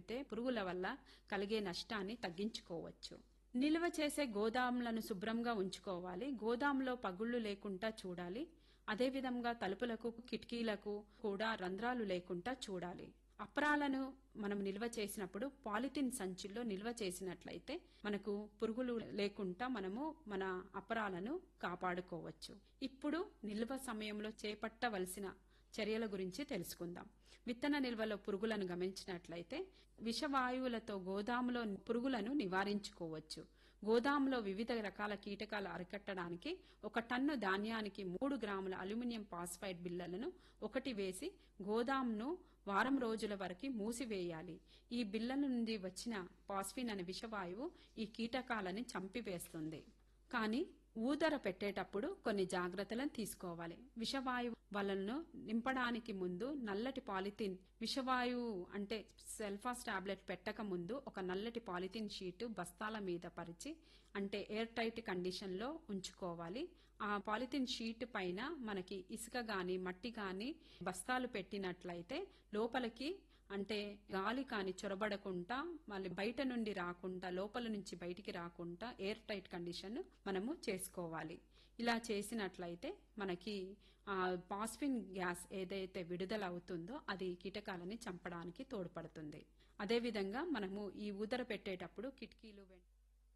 చేయగలిగితే పురుగుల వల్ల కలిగే నష్టాన్ని తగ్గించుకోవచ్చు నిల్వ చేసే గోదాములను శుభ్రంగా ఉంచుకోవాలి గోదాంలో పగుళ్లు లేకుండా చూడాలి అదేవిధంగా తలుపులకు కిటికీలకు కూడా రంధ్రాలు లేకుండా చూడాలి అప్రాలను మనం నిల్వ చేసినప్పుడు పాలిథిన్ సంచుల్లో నిల్వ చేసినట్లయితే మనకు పురుగులు లేకుండా మనము మన అపరాలను కాపాడుకోవచ్చు ఇప్పుడు నిల్వ సమయంలో చేపట్టవలసిన చర్యల గురించి తెలుసుకుందాం విత్తన నిల్వలో పురుగులను గమనించినట్లయితే విషవాయువులతో గోదాములో పురుగులను నివారించుకోవచ్చు గోదాములో వివిధ రకాల కీటకాలు అరికట్టడానికి ఒక టన్ను ధాన్యానికి మూడు గ్రాముల అల్యూమినియం పాస్ఫైడ్ బిళ్లలను ఒకటి వేసి గోదాంను వారం రోజుల వరకు మూసివేయాలి ఈ బిళ్లల నుండి వచ్చిన పాస్ఫిన్ అనే విషవాయువు ఈ కీటకాలని చంపివేస్తుంది కానీ ఊదర పెట్టేటప్పుడు కొన్ని జాగ్రత్తలను తీసుకోవాలి విషవాయువు వలలను నింపడానికి ముందు నల్లటి పాలిథిన్ విషవాయువు అంటే సెల్ఫాస్ టాబ్లెట్ పెట్టక ముందు ఒక నల్లటి పాలిథిన్ షీటు బస్తాల మీద పరిచి అంటే ఎయిర్ టైట్ కండిషన్ లో ఉంచుకోవాలి ఆ పాలిథిన్ షీట్ పైన మనకి ఇసుక గాని మట్టి గాని బస్తాలు పెట్టినట్లయితే లోపలికి అంటే గాలి కాని చొరబడకుండా మళ్ళీ బయట నుండి రాకుండా లోపల నుంచి బయటికి రాకుండా ఎయిర్ టైట్ కండిషన్ మనము చేసుకోవాలి ఇలా చేసినట్లయితే మనకి ఆ పాస్ఫిన్ గ్యాస్ ఏదైతే విడుదల అవుతుందో అది కీటకాలని చంపడానికి తోడ్పడుతుంది అదేవిధంగా మనము ఈ ఊదర పెట్టేటప్పుడు కిటికీలు వెం-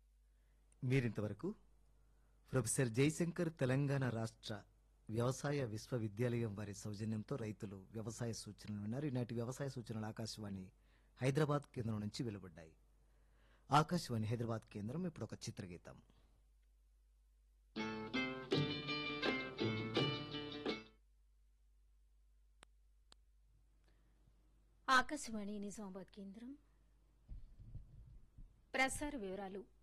మీరింతవరకు ప్రొఫెసర్ జయశంకర్ తెలంగాణ రాష్ట్ర వ్యవసాయ విశ్వవిద్యాలయం వారి సౌజన్యంతో రైతులు వ్యవసాయ సూచనలు విన్నారు ఈనాటి వ్యవసాయ సూచనలు ఆకాశవాణి హైదరాబాద్ కేంద్రం నుంచి వెలువడ్డాయి ఆకాశవాణి హైదరాబాద్ కేంద్రం ఇప్పుడు ఒక చిత్రగీతం ఆకాశవాణి నిజామాబాద్ కేంద్రం ప్రసార వివరాలు